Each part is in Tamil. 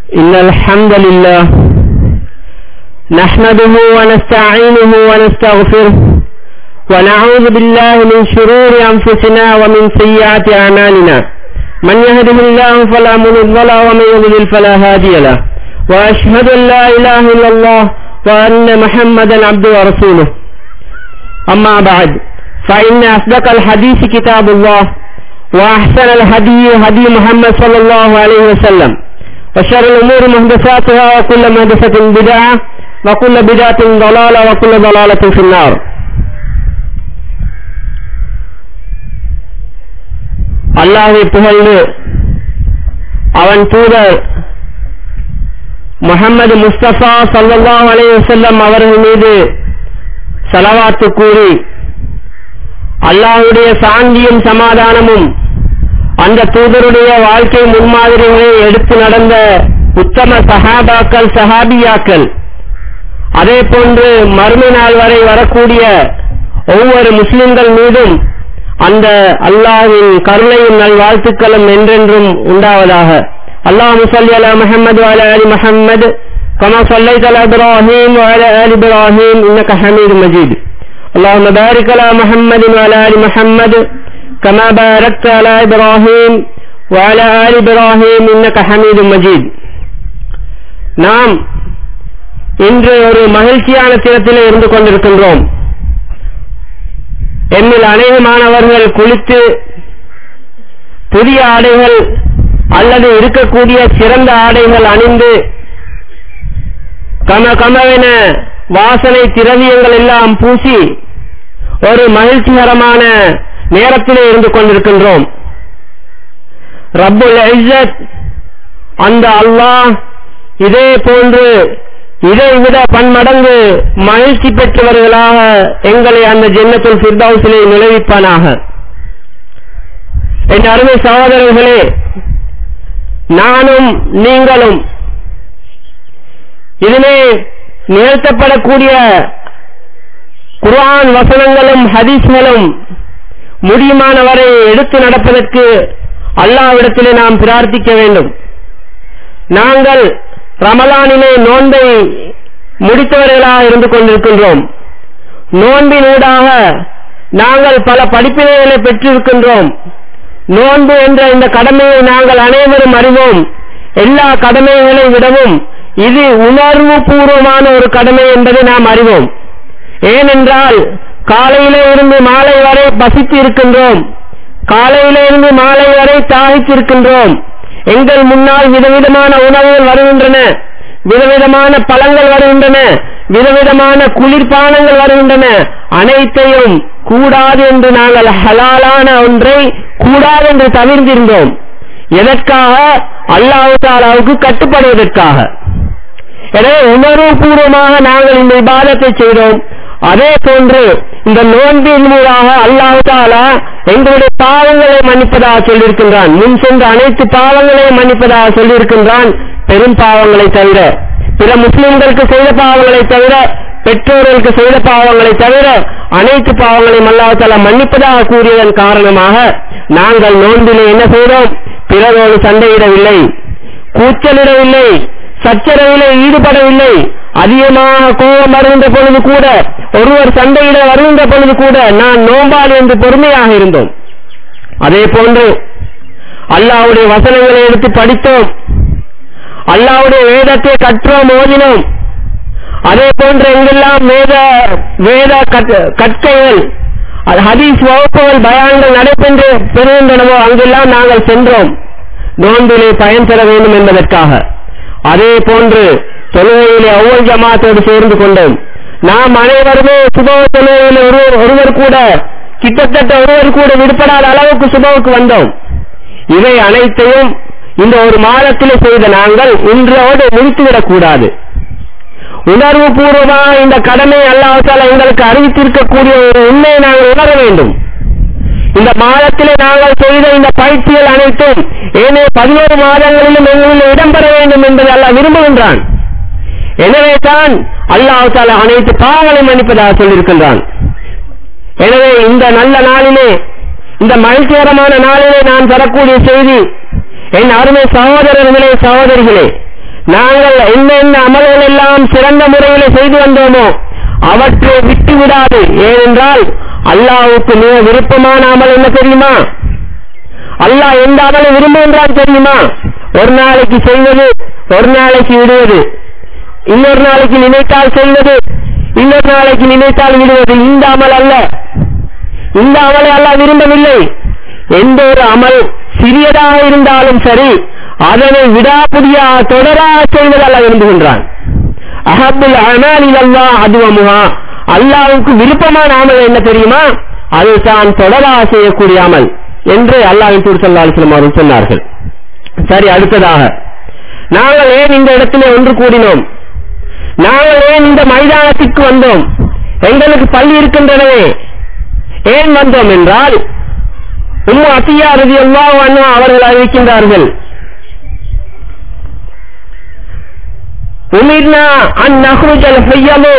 إن الحمد لله نحمده ونستعينه ونستغفره ونعوذ بالله من شرور أنفسنا ومن سيئات أعمالنا من يهده الله فلا مضل له ومن يضلل فلا هادي له وأشهد أن لا إله إلا الله وأن محمدا عبده ورسوله أما بعد فإن أصدق الحديث كتاب الله وأحسن الهدي هدي محمد صلى الله عليه وسلم وشر الأمور محدثاتها وكل محدثة بدعة وكل بدعة ضلالة وكل ضلالة في النار அல்லாஹை புகழ்ந்து அவன் தூதர் முகமது முஸ்தபா சல்லாஹ் அலைவசல்லம் அவர்கள் மீது செலவாத்து கூறி அல்லாஹுடைய சாந்தியும் சமாதானமும் அந்த தூதருடைய வாழ்க்கை முன்மாதிரிகளை எடுத்து நடந்த உத்தம சஹாபாக்கள் சஹாபியாக்கள் அதே போன்று மறுமை நாள் வரை வரக்கூடிய ஒவ்வொரு முஸ்லிம்கள் மீதும் அந்த அல்லாஹின் கருணையும் நல் வாழ்த்துக்களும் என்றென்றும் உண்டாவதாக அல்லாஹ் முசல்லி அலா முஹம்மது வஅலா ஆலி முஹம்மது كما صليت على ابراهيم وعلى ال ابراهيم انك حميد مجيد اللهم بارك على محمد وعلى ال محمد كما باركت على ابراهيم وعلى ال ابراهيم انك حميد مجيد நாம் இன்று ஒரு மகிழ்ச்சியான தினத்திலே இருந்து கொண்டிருக்கின்றோம் என்னில் அநேகமானவர்கள் குளித்து புதிய ஆடைகள் அல்லது இருக்கக்கூடிய சிறந்த ஆடைகள் அணிந்து கம கமவென வாசனை திரவியங்கள் எல்லாம் பூசி ஒரு மகிழ்ச்சிகரமான நேரத்திலே இருந்து கொண்டிருக்கின்றோம் ரப்புல் இஸ்ஸத் அந்த அல்லாஹ் இதே போன்று இதை விட பன்மடங்கு மகிழ்ச்சி பெற்றவர்களாக எங்களை அந்த ஜென்னத்துல் ஃபிர்தௌஸிலே நுழைவிப்பானாக என் அருமை சகோதரர்களே நானும் நீங்களும் இதிலே நிகழ்த்தப்படக்கூடிய குர்ஆன் வசனங்களும் ஹதீஸ்களும் முடியுமானவரை எடுத்து நடப்பதற்கு அல்லாவிடத்திலே நாம் பிரார்த்திக்க வேண்டும் நாங்கள் ரமலானிலே நோன்பை முடித்தவர்களாக இருந்து கொண்டிருக்கின்றோம் நோன்பினூடாக நாங்கள் பல படிப்பினைகளை பெற்றிருக்கின்றோம் நோன்பு என்ற இந்த கடமையை நாங்கள் அனைவரும் அறிவோம் எல்லா கடமைகளை விடவும் இது உணர்வு பூர்வமான ஒரு கடமை என்பதை நாம் அறிவோம் ஏனென்றால் காலையிலே இருந்து மாலை வரை பசித்து இருக்கின்றோம் காலையிலே இருந்து மாலை வரை தாகித்திருக்கின்றோம் எங்கள் முன்னால் விதவிதமான உணவுகள் வருகின்றன விதவிதமான பழங்கள் வருகின்றன விதவிதமான குளிர்பானங்கள் வருகின்றன அனைத்தையும் கூடாது என்று நாங்கள் ஹலாலான ஒன்றை கூடாது என்று தவிர்ந்திருந்தோம் எதற்காக அல்லாஹு தாலாவுக்கு கட்டுப்படுவதற்காக எனவே உணர்வுபூர்வமாக நாங்கள் இந்த விவாதத்தை செய்தோம் அதே போன்று இந்த நோன்பின் மூலமாக அல்லாஹு தாலா எங்களுடைய பாவங்களை மன்னிப்பதாக சொல்லியிருக்கின்றான் முன் சென்ற அனைத்து பாவங்களையும் மன்னிப்பதாக சொல்லியிருக்கின்றான் பெரும் பாவங்களை தவிர பிற முஸ்லிம்களுக்கு செய்த பாவங்களை தவிர பெற்றோர்களுக்கு செய்த பாவங்களை தவிர அனைத்து பாவங்களையும் அல்லாஹு தாலா மன்னிப்பதாக கூறியதன் காரணமாக நாங்கள் நோன்பிலே என்ன செய்தோம் பிறரோடு சண்டையிடவில்லை கூச்சலிடவில்லை சச்சரவிலே ஈடுபடவில்லை அதிகமாக கோபம் வருகின்ற பொழுது கூட ஒருவர் சண்டையிட வருகின்ற பொழுது கூட நான் நோம்பாளி என்று பொறுமையாக இருந்தோம் அதே போன்று அல்லாவுடைய வசனங்களை எடுத்து படித்தோம் அல்லாவுடைய வேதத்தை கற்றோம் ஓதினோம் அதே போன்று எங்கெல்லாம் வேத வேத கற்கைகள் ஹதீஸ் வகுப்புகள் பயான்கள் நடைபெற்று பெறுகின்றனவோ அங்கெல்லாம் நாங்கள் சென்றோம் நோன்பிலே பயன் பெற வேண்டும் என்பதற்காக அதே போன்று தொழுகையிலே ஒவ்வொரு ஜமாத்தோடு சேர்ந்து கொண்டோம் நாம் அனைவருமே சுபவ தொழுகையில் ஒருவர் ஒருவர் கூட கிட்டத்தட்ட ஒருவர் கூட விடுபடாத அளவுக்கு சுபவுக்கு வந்தோம் இவை அனைத்தையும் இந்த ஒரு மாதத்திலே செய்த நாங்கள் இன்றோடு முடித்துவிடக் கூடாது உணர்வு பூர்வமாக இந்த கடமை அல்லாஹால எங்களுக்கு அறிவித்திருக்கக்கூடிய ஒரு உண்மையை நாங்கள் உணர வேண்டும் இந்த மாதத்திலே நாங்கள் செய்த இந்த பயிற்சிகள் அனைத்தும் ஏனே பதினோரு மாதங்களிலும் எங்களில் இடம்பெற வேண்டும் என்பதை அல்லாஹ் விரும்புகின்றான் எனவே தான் அல்லாஹ் தாலா அனைத்து பாவங்களை மன்னிப்பதாக சொல்லியிருக்கின்றான் எனவே இந்த நல்ல நாளிலே இந்த மகிழ்ச்சிகரமான நாளிலே நான் தரக்கூடிய செய்தி என் அருமை சகோதரர்களே சகோதரிகளே நாங்கள் என்னென்ன அமல்கள் எல்லாம் சிறந்த முறையில் செய்து வந்தோமோ அவற்றை விட்டு விடாது ஏனென்றால் அல்லாவுக்கு மிக விருப்பமான அமல் என்ன தெரியுமா அல்லாஹ் எந்த அமலை விரும்புகின்றான் தெரியுமா ஒரு நாளைக்கு செய்வது ஒரு நாளைக்கு விடுவது இன்னொரு நாளைக்கு நினைத்தால் செய்வது இன்னொரு நாளைக்கு நினைத்தால் விடுவது இந்த அமல் அல்ல இந்த அமலை அல்லாஹ் விரும்பவில்லை எந்த ஒரு அமல் சிறியதாக இருந்தாலும் சரி அதனை விடாப்புடியா தொடராக செய்வது அல்ல விரும்புகின்றான் அஹபுல் அமாலில் அல்லாஹ் அதுவமுகா அல்லாவுக்கு விருப்பமான அமல் என்ன தெரியுமா அது தான் தொடராக செய்யக்கூடிய அமல் என்று அல்லாஹின் தூர் சல்லா அலிஸ்லாம் அவர்கள் சொன்னார்கள் சரி அடுத்ததாக நாங்கள் ஏன் இந்த இடத்திலே ஒன்று கூடினோம் நாங்கள் ஏன் இந்த மைதானத்திற்கு வந்தோம் எங்களுக்கு பள்ளி இருக்கின்றனவே ஏன் வந்தோம் என்றால் உம்மு அத்தியா ரதி அல்லாஹ் அவர்கள் அறிவிக்கின்றார்கள் உமிர்னா அன் நஹ்ருஜல் ஹையலு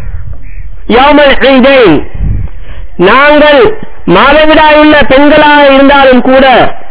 யௌமல் ஈதைன் நாங்கள் மாதவிடாயுள்ள பெண்களாக இருந்தாலும் கூட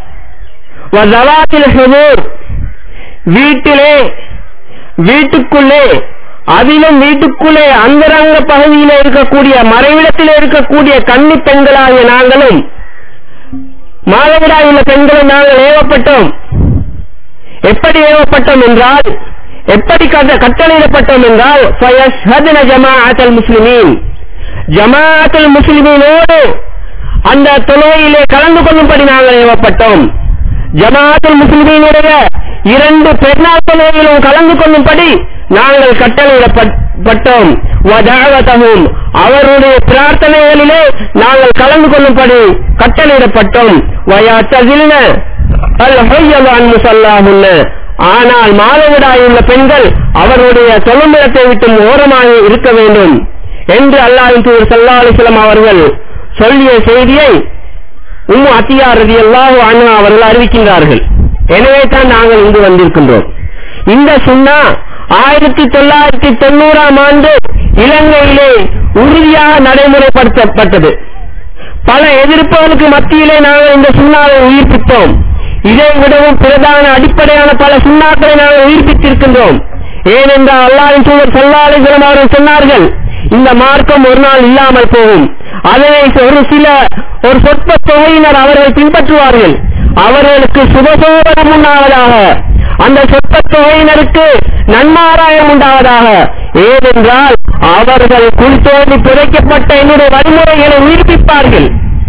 வதவாத்தில் ஹுதூர் வீட்டிலே வீட்டுக்குள்ளே அதிலும் வீட்டுக்குள்ளே அந்தரங்க பகுதியில் இருக்கக்கூடிய மறைவிடத்தில் இருக்கக்கூடிய கன்னி பெண்களாகிய நாங்களும் மாதவிடாயுள்ள பெண்களும் நாங்கள் ஏவப்பட்டோம் எப்படி ஏவப்பட்டோம் என்றால் எப்படி கட்டளையிடப்பட்டோம் என்றால் ஜமாஅத்தல் முஸ்லிமீன் ஜமாஅத்துல் முஸ்லிமீனோடு அந்த தொழுகையிலே கலந்து கொள்ளும்படி நாங்கள் ஏவப்பட்டோம் ஜமாஅத்துல் முஸ்லிமீனுடைய இரண்டு பெருநாள் தொழுகையிலும் கலந்து கொள்ளும்படி நாங்கள் கட்டளையிடப்பட்டோம் வதாவதமும் அவருடைய பிரார்த்தனைகளிலே நாங்கள் கலந்து கொள்ளும்படி கட்டளையிடப்பட்டோம் வயாத்ததில்ன அல் ஹொய்யவான் முசல்லாஹுன்ன ஆனால் மாதவிடாயுள்ள பெண்கள் அவருடைய தொழுமிடத்தை விட்டு ஓரமாக இருக்க வேண்டும் என்று அல்லாஹின் தூர் சல்லா அலிஸ்லாம் அவர்கள் சொல்லிய செய்தியை உம்மு அத்தியார் ரதி அல்லாஹு அண்ணா அவர்கள் அறிவிக்கின்றார்கள் எனவே தான் நாங்கள் இங்கு வந்திருக்கின்றோம் இந்த சுண்ணா ஆயிரத்தி தொள்ளாயிரத்தி தொண்ணூறாம் ஆண்டு இலங்கையிலே உறுதியாக நடைமுறைப்படுத்தப்பட்டது பல எதிர்ப்புகளுக்கு மத்தியிலே நாங்கள் இந்த சுண்ணாவை உயிர்ப்பித்தோம் இதை விடவும் பிரதான அடிப்படையான பல சுண்ணாக்களை நாங்கள் உயிர்ப்பித்திருக்கின்றோம் ஏனென்றால் அல்லாவின் தூதர் சல்லாலிசலம் அவர்கள் சொன்னார்கள் இந்த மார்க்கம் ஒரு நாள் இல்லாமல் போகும் அதனை ஒரு சில ஒரு சொற்ப தொகையினர் அவர்கள் பின்பற்றுவார்கள் அவர்களுக்கு சுபசோபனம் உண்டாவதாக அந்த சொற்ப தொகையினருக்கு நன்மாராயம் உண்டாவதாக ஏனென்றால் அவர்கள் குளித்தோடி புதைக்கப்பட்ட என்னுடைய வழிமுறைகளை உயிர்ப்பிப்பார்கள்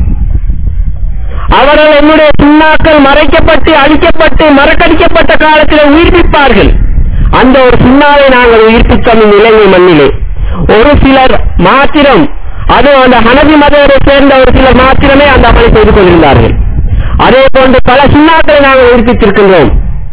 அவர்கள் என்னுடைய சுண்ணாக்கள் மறைக்கப்பட்டு அழிக்கப்பட்டு மறக்கடிக்கப்பட்ட காலத்தில் உயிர்ப்பிப்பார்கள் அந்த ஒரு சுண்ணாவை நாங்கள் உயிர்ப்பித்தோம் இந்த இலங்கை மண்ணிலே ஒரு சிலர் மாத்திரம் அது அந்த ஹனதி மதத்தை சேர்ந்த ஒரு சிலர் மாத்திரமே அந்த அமலை செய்து கொண்டிருந்தார்கள் அதே போன்று பல சுண்ணாக்களை நாங்கள் உயிர்ப்பித்திருக்கின்றோம்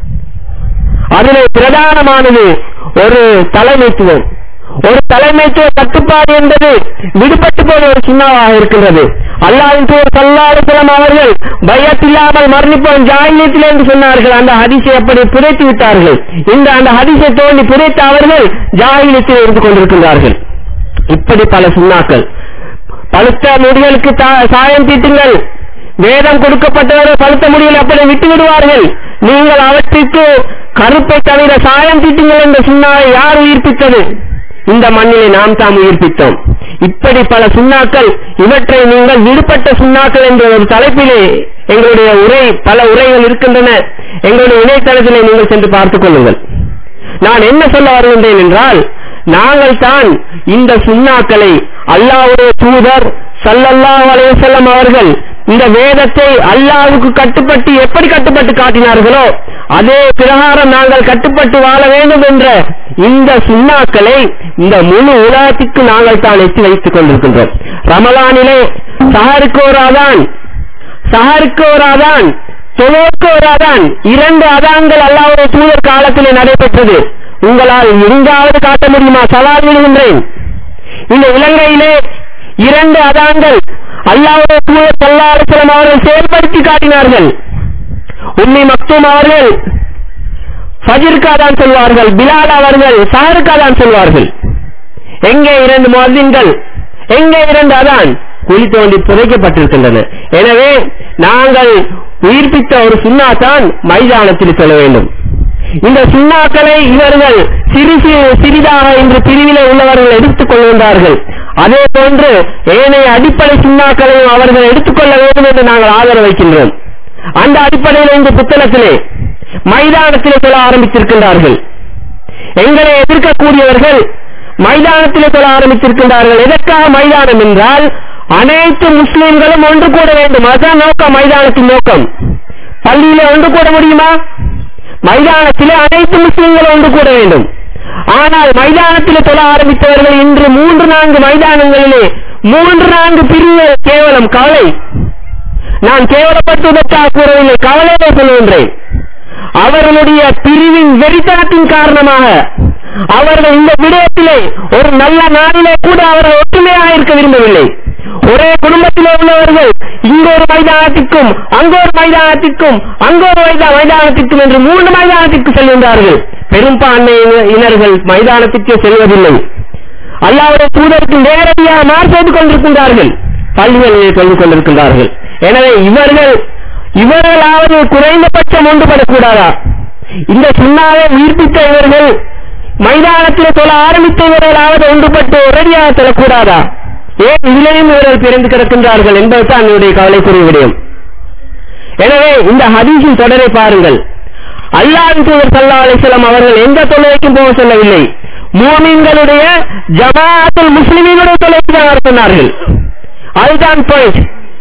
அதிலே பிரதானமானது ஒரு தலைமைத்துவம் ஒரு தலைமைத்துவ கட்டுப்பாடு என்பது விடுபட்டு போன ஒரு சுண்ணாவாக இருக்கின்றது அல்லாவின் தூர் சல்லாஹலம் அவர்கள் பயத்தில்லாமல் மரணிப்போம் ஜாயினியத்தில் என்று சொன்னார்கள் அந்த ஹதிசை அப்படி புதைத்து விட்டார்கள் இந்த அந்த ஹதிசை தோண்டி புதைத்த அவர்கள் ஜாயினியத்தில் இருந்து கொண்டிருக்கின்றார்கள் இப்படி பல சுண்ணாக்கள் பழுத்த முடிகளுக்கு சாயம் தீட்டுங்கள் வேதம் கொடுக்கப்பட்டவர்கள் பழுத்த முடிகளை அப்படி விட்டு விடுவார்கள் நீங்கள் அவற்றிற்கு கருப்பை தவிர சாயம் தீட்டுங்கள் என்ற சுண்ணாவை யார் உயிர்ப்பித்தது இந்த மண்ணிலே நாம் தாம் உயிர்ப்பித்தோம் இப்படி பல சுண்ணாக்கள் இவற்றை நீங்கள் விடுபட்ட சுண்ணாக்கள் என்ற ஒரு தலைப்பிலே எங்களுடைய உரை பல உரைகள் இருக்கின்றன எங்களுடைய இணையதளத்திலே நீங்கள் சென்று பார்த்துக் கொள்ளுங்கள் நான் என்ன சொல்ல வருகின்றேன் என்றால் நாங்கள் தான் இந்த சுண்ணாக்களை அல்லாவுடைய தூதர் சல்லல்லாஹு அலைஹி வஸல்லம் அவர்கள் இந்த வேதத்தை அல்லாவுக்கு கட்டுப்பட்டு எப்படி கட்டுப்பட்டு காட்டினார்களோ அதே பிரகாரம் நாங்கள் கட்டுப்பட்டு வாழ வேண்டும் என்ற இந்த சுண்ணாக்களை இந்த முழு உலகத்திற்கு நாங்கள் தான் எத்தி வைத்துக் கொண்டிருக்கின்றோம் ரமலானிலே சஹருக்கு ஒரு அதான் சஹருக்கு ஒரு அதான் தொழுவுக்கு ஒரு அதான் இரண்டு அதான்கள் அல்லாவுடைய தூதர் காலத்திலே நடைபெற்றது உங்களால் எங்காவது காட்ட முடியுமா சவால் விடுகின்றேன் இந்த இலங்கையிலே இரண்டு அதான்கள் அல்லாவுடைய தூதர் பல்லாயிரம் அவர்கள் செயல்படுத்தி காட்டினார்கள் உண்மை மக்தும் அவர்கள் ஃபஜிற்கு அதான் சொல்வார்கள் பிலால் அவர்கள் சஹருக்கு அதான் சொல்வார்கள் எங்கே இரண்டு மதின்கள் எங்கே இரண்டு அதான் குழி தோண்டி புதைக்கப்பட்டிருக்கின்றன எனவே நாங்கள் உயிர்ப்பித்த ஒரு சுண்ணாத்தான் மைதானத்தில் சொல்ல வேண்டும் இந்த சுண்ணாக்களை இவர்கள் சிறு சிறு- சிறிதாக இன்று பிரிவிலே உள்ளவர்கள் எடுத்துக் கொள்கின்றார்கள் அதே போன்று ஏனைய அடிப்படை சுண்ணாக்களையும் அவர்கள் எடுத்துக்கொள்ள வேண்டும் என்று நாங்கள் ஆதரவு வைக்கின்றோம் அந்த அடிப்படையில் இந்த புத்தகத்திலே மைதானத்திலே சொல்ல ஆரம்பித்திருக்கின்றார்கள் எங்களை எதிர்க்கக்கூடியவர்கள் மைதானத்திலே சொல்ல ஆரம்பித்திருக்கின்றார்கள் எதற்காக மைதானம் என்றால் அனைத்து முஸ்லிம்களும் ஒன்று கூட வேண்டும் அதுதான் நோக்கம் மைதானத்தின் நோக்கம் பள்ளியிலே ஒன்று கூட முடியுமா மைதானத்திலே அனைத்து முஸ்லிம்களும் ஒன்று கூட வேண்டும் ஆனால் மைதானத்திலே தொழ ஆரம்பித்தவர்கள் இன்று மூன்று நான்கு மைதானங்களிலே மூன்று நான்கு பிரிவுகள் கேவலம் கவலை நான் கேவலப்படுத்துவதற்காக கூறவில்லை கவலையை சொல்கின்றேன் அவர்களுடைய பிரிவின் வெறித்தனத்தின் காரணமாக அவர்கள் இந்த விடயத்திலே ஒரு நல்ல நாளிலே கூட அவர்கள் ஒற்றுமையாக இருக்க விரும்பவில்லை ஒரே குடும்பத்திலே உள்ளவர்கள் இங்க ஒரு மைதானத்திற்கும் அங்க ஒரு மைதானத்திற்கும் அங்க ஒரு மைதா- மைதானத்திற்கும் என்று மூன்று மைதானத்திற்கு செல்கின்றார்கள் பெரும்பான்மையினர்கள் மைதானத்திற்கே செல்வதில்லை அல்லாவுடைய தூதருக்கு நேரடியாக மார் செய்து கொண்டிருக்கின்றார்கள் பள்ளிகளிலே சொல்லிக் கொண்டிருக்கின்றார்கள் எனவே இவர்கள் இவர்களாவது குறைந்தபட்சம் ஒன்றுபடக்கூடாதா இந்த சுண்ணாவை உயிர்ப்பித்த இவர்கள் மைதானத்தில் தொழ ஆரம்பித்த இவர்களாவது ஒன்றுபட்டு உடனடியாக செல்லக்கூடாதா ஏன் இதிலேயும் இவர்கள் பிறந்து கிடக்கின்றார்கள் என்பதுதான் என்னுடைய கவலைக்குரிய விடயம் எனவே இந்த ஹதீஸின் தொடரை பாருங்கள் அல்லாஹ் தூதர் சல்லா அலிஸ்லாம் அவர்கள் எந்த தொழுகைக்கும் போக சொல்லவில்லை மூமின்களுடைய ஜமாஅத்துல் முஸ்லிமீனுடைய தொழுகைக்கு தான் வர சொன்னார்கள் அதுதான் பாயிண்ட்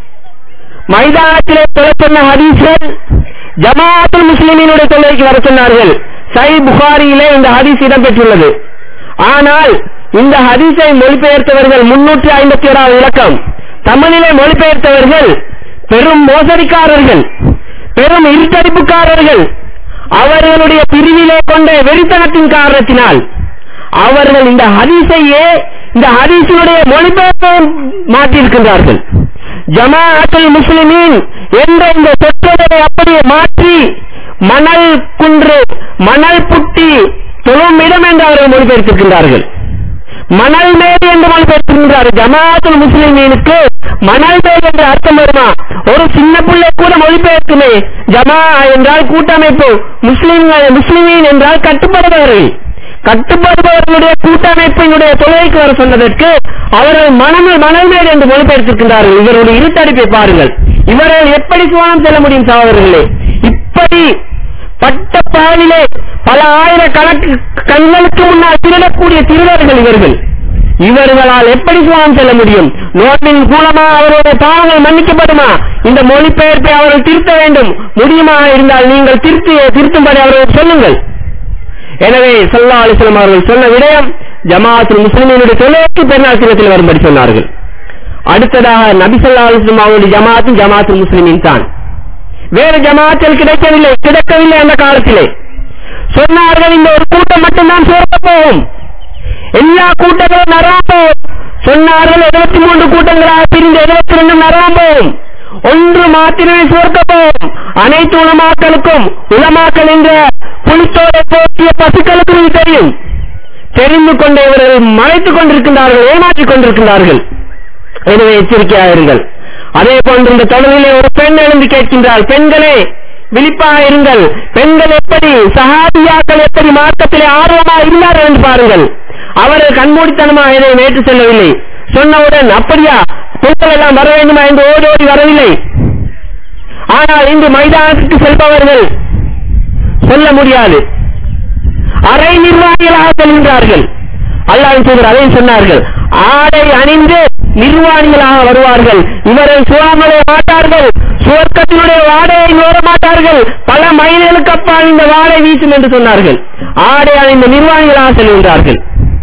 மைதானத்திலே தொலை சொன்ன ஹதீஸ்கள் ஜமாஅத்துல் முஸ்லிமீனுடைய தொழுகைக்கு வர சொன்னார்கள் சை புகாரியிலே இந்த ஹதீஸ் இடம்பெற்றுள்ளது ஆனால் இந்த ஹதீஸை மொழிபெயர்த்தவர்கள் முன்னூற்றி ஐம்பத்தி ஓராவது இலக்கம் தமிழிலே மொழிபெயர்த்தவர்கள் பெரும் மோசடிக்காரர்கள் பெரும் இருட்டடிப்புக்காரர்கள் அவர்களுடைய பிரிவிலே கொண்ட வெறித்தனத்தின் காரணத்தினால் அவர்கள் இந்த ஹதீஸையே இந்த ஹதீஸினுடைய மொழிபெயர்ப்பை மாற்றியிருக்கின்றார்கள் ஜமாஅத்துல் முஸ்லிமீன் என்ற இந்த சொற்றொடரை அப்படியே மாற்றி மணல் குன்று மணல் புட்டி தொழும் இடம் என்று அவர்கள் மொழிபெயர்த்திருக்கின்றார்கள் மணல் மேடு என்று மொழிபெயர்த்திருக்கிறார்கள் ஜமாஅத்துல் முஸ்லிமீனுக்கு மணல் மேடு என்று அர்த்தம் வருமா ஒரு சின்ன பிள்ளை கூட மொழிபெயர்க்குமே ஜமா என்றால் கூட்டமைப்பு முஸ்லிம்கள் முஸ்லிமீன் என்றால் கட்டுப்படுபவர்கள் கட்டுப்படுபவர்களுடைய கூட்டமைப்பினுடைய தொலைக்கு வர சொன்னதற்கு அவர்கள் மணல் மணல் மேடு என்று மொழிபெயர்த்திருக்கின்றார்கள் இவருடைய இருட்டடிப்பை பாருங்கள் இவர்கள் எப்படி சுவானம் செல்ல முடியும் சகோதரர்களே இப்படி பட்ட பாலிலே பல ஆயிரக்கணக்கு கண்களுக்கு முன்னால் திருடக்கூடிய திருடர்கள் இவர்கள் இவர்களால் எப்படி சுவாம் செல்ல முடியும் நோட்டின் மூலமா அவருடைய பாவங்கள் மன்னிக்கப்படுமா இந்த மொழிபெயர்ப்பை அவர்கள் திருத்த வேண்டும் முடியுமா இருந்தால் நீங்கள் திருத்தி திருத்தும்படி அவர்கள் சொல்லுங்கள் எனவே சல்லா அலிஸ்லாம் அவர்கள் சொன்ன விடயம் ஜமாஅத்துல் முஸ்லிமினுடைய தொலைக்கு பெருநாள் தினத்தில் வரும்படி சொன்னார்கள் அடுத்ததாக நபி சொல்லா அலிஸ்லாம் அவருடைய ஜமாத்தும் ஜமாத்துல் முஸ்லிமின் தான் வேறு ஜமாத்தில் கிடைக்கவில்லை கிடைக்கவில்லை அந்த காலத்திலே சொன்னார்கள் இந்த ஒரு கூட்டம் மட்டும்தான் சேர்க்க போகும் எல்லா கூட்டங்களும் நரகம் போகும் சொன்னார்கள் எழுபத்தி மூன்று கூட்டங்களாக பிரிந்து எழுபத்தி ரெண்டு நரகம் போகும் ஒன்று மாத்திரமே சுவர்க்க போகும் அனைத்து உலமாக்களுக்கும் உலமாக்கள் என்ற புலித்தோரை போற்றிய பசுக்களுக்கும் இது தெரியும் தெரிந்து கொண்ட இவர்கள் மறைத்துக் கொண்டிருக்கின்றார்கள் ஏமாற்றிக் கொண்டிருக்கின்றார்கள் எனவே எச்சரிக்கையாக இருங்கள் அதே போன்று இந்த தொடரிலே ஒரு பெண் எழுந்து கேட்கின்றாள் பெண்களே விழிப்பாக இருங்கள் பெண்கள் எப்படி சஹாபியாக்கள் எப்படி மார்க்கத்திலே ஆர்வமாக இருந்தார்கள் என்று பாருங்கள் அவர்கள் கண்மூடித்தனமாக இதை நேற்று செல்லவில்லை சொன்னவுடன் அப்படியா பெண்கள் எல்லாம் வர வேண்டுமா என்று ஓடி ஓடி வரவில்லை ஆனால் இன்று மைதானத்துக்கு செல்பவர்கள் சொல்ல முடியாது அரை நிர்வாகிகளாக செல்கின்றார்கள் அல்லாஹ் தூதர் அதை சொன்னார்கள் ஆடை அணிந்து நிர்வாணிகளாக வருவார்கள் இவர்கள் சுவாமலை மாட்டார்கள் சுவர்க்கத்தினுடைய வாடையை நோர மாட்டார்கள் பல மைல்களுக்கு அப்பால் இந்த வாடை வீசும் என்று சொன்னார்கள் ஆடை அணிந்த நிர்வாணிகளாக செல்கின்றார்கள்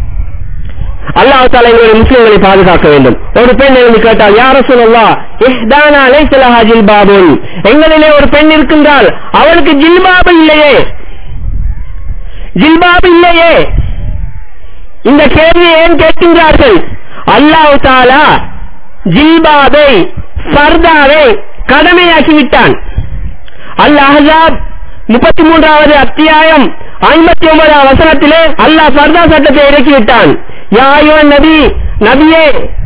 அல்லாஹ் தாலா எங்களுடைய முஸ்லிம்களை பாதுகாக்க வேண்டும் ஒரு பெண் எழுந்து கேட்டால் யார சொல்லலாம் இஹ்தானா லைசலஹா ஜில்பாபுன் எங்களிலே ஒரு பெண் இருக்கின்றால் அவளுக்கு ஜில்பாபு இல்லையே ஜில்பாபு இல்லையே இந்த கேள்வியை ஏன் கேட்கின்றார்கள் அல்லாஹ் தாலா ஜில்பாபை ஃபர்தாவை கடமையாக்கி விட்டான் அல் அஹாப் முப்பத்தி மூன்றாவது அத்தியாயம் ஐம்பத்தி ஒன்பதாம் வசனத்திலே அல்லாஹ் ஃபர்தா சட்டத்தை இறக்கிவிட்டான் யாயுவன் நபி நபியே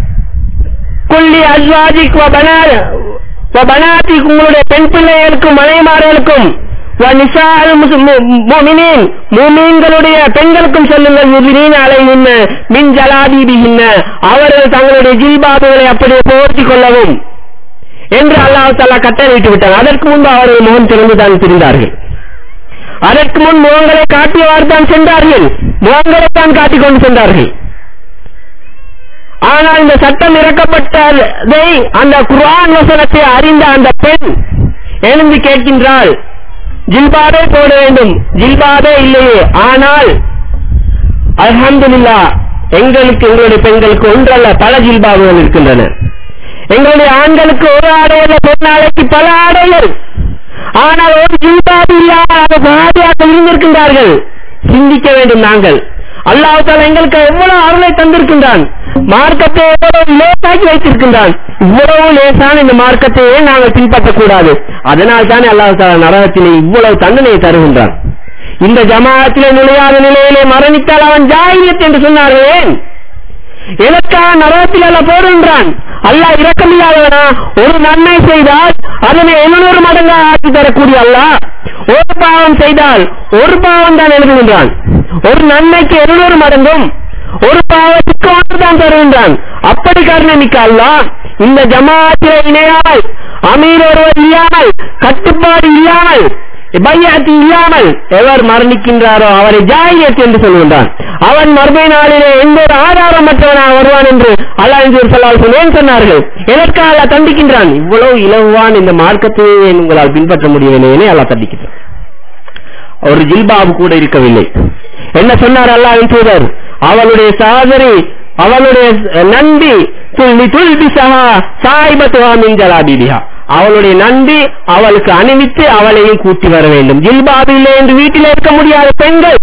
குள்ளி அஸ்வாஜிக் பனாத்தி உங்களுடைய பெண் பிள்ளைகளுக்கும் மனைமார்களுக்கும் மூமீன்களுடைய பெண்களுக்கும் சொல்லுங்கள் யுதினீன அலைஹின்ன மின் ஜலாதீபிஹின்ன அவர்கள் தங்களுடைய ஜில்பாபுகளை அப்படியே போர்த்திக் கொள்ளவும் என்று அல்லாஹ் தலா கட்டளையிட்டு விட்டார் அதற்கு முன்பு அவர்கள் முகம் திறந்து தான் திரிந்தார்கள் அதற்கு முன் முகங்களை காட்டியவாறு தான் சென்றார்கள் முகங்களை தான் காட்டிக் கொண்டு சென்றார்கள் ஆனால் இந்த சட்டம் இறக்கப்பட்டதை அந்த குர்ஆன் வசனத்தை அறிந்த அந்த பெண் எழுந்து கேட்கின்றாள் ஜில்பாபே போட வேண்டும் ஜில்பாபே இல்லையே ஆனால் அல்ஹம்துலில்லா எங்களுக்கு எங்களுடைய பெண்களுக்கு ஒன்றல்ல பல ஜில்பாபுகள் இருக்கின்றன எங்களுடைய ஆண்களுக்கு ஒரு ஆடையல்ல பெண்ணாளைக்கு பல ஆடைகள் ஆனால் ஒரு ஜில்பாபு இல்லாத பாதியாக இருந்திருக்கின்றார்கள் சிந்திக்க வேண்டும் நாங்கள் அல்லாஹால எங்களுக்கு எவ்வளவு அருளை தந்திருக்கின்றான் மார்க்கத்தை எவ்வளவு லேசாக்கி வைத்திருக்கின்றான் இவ்வளவு லேசான இந்த மார்க்கத்தையே நாங்கள் பின்பற்றக்கூடாது அதனால் தானே அல்லாஹால நரகத்திலே இவ்வளவு தண்டனையை தருகின்றான் இந்த ஜமாத்திலே நுழையாத நிலையிலே மரணித்தால் அவன் ஜாயியத் என்று சொன்னார்கள் ஏன் எதற்காக நரகத்தில் அல்ல போடுகின்றான் அல்லாஹ் இரக்கமில்லாதவனா ஒரு நன்மை செய்தால் அதனை எழுநூறு மடங்காக ஆக்கி தரக்கூடிய அல்லாஹ் ஒரு பாவம் செய்தால் ஒரு பாவம் தான் எழுதுகின்றான் ஒரு நன்மைக்கு எழுநூறு மடங்கும் ஒரு பாவத்துக்கு ஒன்று தான் தருகின்றான் அப்படி கருணமிக்க அல்லாஹ் இந்த ஜமாத்திலே இணையாமல் அமீர் ஒருவர் இல்லாமல் கட்டுப்பாடு இல்லாமல் பையாத்தி இல்லாமல் எவர் மரணிக்கின்றாரோ அவரை ஜாயியத் என்று சொல்கின்றான் அவன் மறுமை நாளிலே எந்த ஒரு ஆதாரமற்றவனாக வருவான் என்று அல்லாஹ் ஏன் சொன்னார்கள் எதற்காக அல்லா தண்டிக்கின்றான் இவ்வளவு இலவான் இந்த மார்க்கத்தையே உங்களால் பின்பற்ற முடியவில்லை அல்லா தண்டிக்கின்றான் ஒரு ஜில்பாபு கூட இருக்கவில்லை என்ன சொன்னார் அல்லாஹ் தூதர் அவளுடைய சகோதரி அவளுடைய நண்பி துல்வி துல்பி சஹா சாய்பத்துவா மின் ஜலாபிபிஹா அவளுடைய நண்பி அவளுக்கு அணிவித்து அவளையும் கூட்டி வர வேண்டும் ஜில்பாபிலே என்று வீட்டில் இருக்க முடியாத பெண்கள்